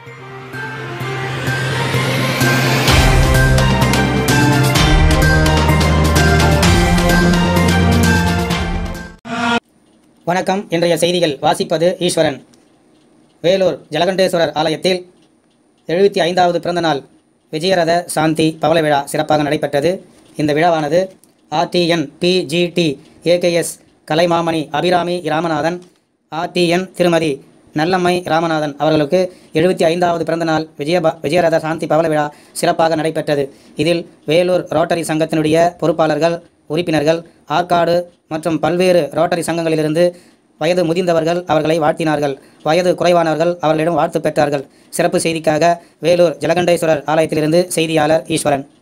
வணக்கம் இன்றைய செய்திகள் வாசிப்பது ஈஸ்வரன் வேலூர் ஜலகண்டேஸ்வரர் ஆலயத்தில் எழுபத்தி ஐந்தாவது பிறந்தநாள் விஜயரத சாந்தி பவள விழா சிறப்பாக நடைபெற்றது இந்த விழாவானது ஆர்டிஎன் பிஜிடி ஏகேஎஸ் கலைமாமணி அபிராமி ராமநாதன் ஆர்டிஎன் திருமதி நல்லம்மை ராமநாதன் அவர்களுக்கு எழுபத்தி ஐந்தாவது பிறந்தநாள் விஜயபா விஜயரத சாந்தி பவள விழா சிறப்பாக நடைபெற்றது இதில் வேலூர் ரோட்டரி சங்கத்தினுடைய பொறுப்பாளர்கள் உறுப்பினர்கள் ஆற்காடு மற்றும் பல்வேறு ரோட்டரி சங்கங்களிலிருந்து வயது முதிர்ந்தவர்கள் அவர்களை வாழ்த்தினார்கள் வயது குறைவானவர்கள் அவர்களிடம் வாழ்த்து பெற்றார்கள் சிறப்பு செய்திக்காக வேலூர் ஜலகண்டேஸ்வரர் ஆலயத்திலிருந்து செய்தியாளர் ஈஸ்வரன்